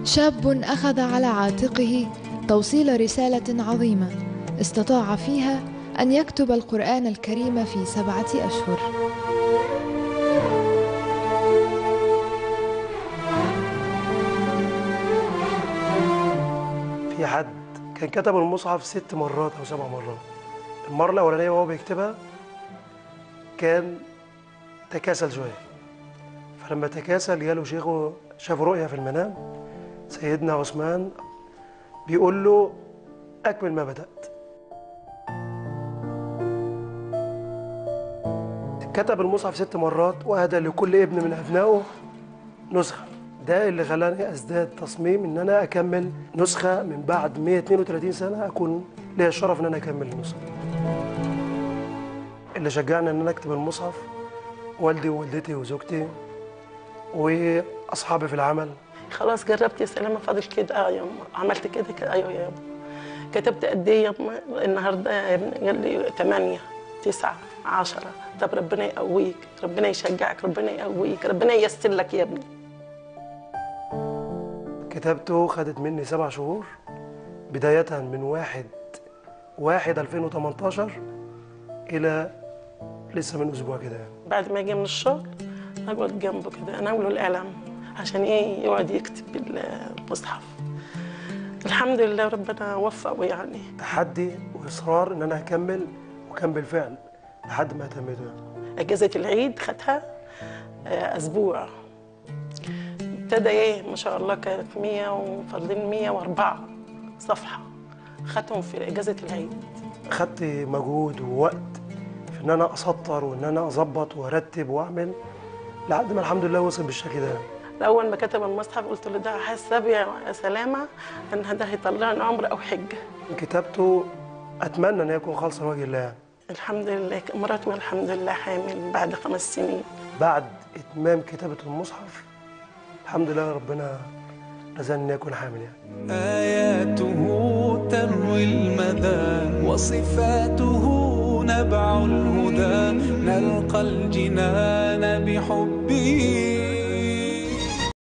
شاب أخذ على عاتقه توصيل رسالة عظيمة استطاع فيها أن يكتب القرآن الكريم في سبعة أشهر في حد كان كتب المصحف ست مرات أو سبع مرات المرة الأولانية وهو بيكتبها كان تكاسل شوية فلما تكاسل جاله شيخه شاف رؤية في المنام سيدنا عثمان بيقول له أكمل ما بدأت كتب المصحف ست مرات وأهدى لكل ابن من أبنائه نسخة ده اللي خلاني أزداد تصميم إن أنا أكمل نسخة من بعد 132 سنة أكون ليا الشرف إن أنا أكمل النسخة اللي شجعني إن أنا أكتب المصحف والدي ووالدتي وزوجتي وأصحابي في العمل خلاص جربت يا سلامه فاضل كده اه يا أم. عملت كده كده ايوه يا أم. كتبت قد ايه يا أم؟ النهارده يا ابني قال لي 8 9 10 طب ربنا يقويك ربنا يشجعك ربنا يقويك ربنا ييسر لك يا ابني كتابته خدت مني سبع شهور بداية من واحد واحد 2018 إلى لسه من أسبوع كده يعني. بعد ما يجي من الشغل اقعد جنبه كده اناوله القلم عشان ايه يقعد يكتب المصحف الحمد لله ربنا وفقه يعني تحدي وإصرار إن أنا أكمل وكان بالفعل لحد ما أتميته يعني. اجازه العيد خدها آه، اسبوع ابتدى ايه ما شاء الله كانت 100 وفاضلين 104 صفحه خدتهم في اجازه العيد خدت مجهود ووقت في إن أنا أسطر وإن أنا أظبط وأرتب وأعمل لحد ما الحمد لله وصل بالشكل ده اول ما كتب المصحف قلت له ده حسب يا سلامه ان ده هيطلعني عمر او حجه كتابته أتمنى إن هي تكون خالصة لوجه الله يعني. الحمد لله مراتي الحمد لله حامل بعد خمس سنين بعد إتمام كتابة المصحف الحمد لله ربنا رزقني إن أكون حامل يعني. آياته تروي المدى وصفاته نبع الهدى نلقى الجنان بحبه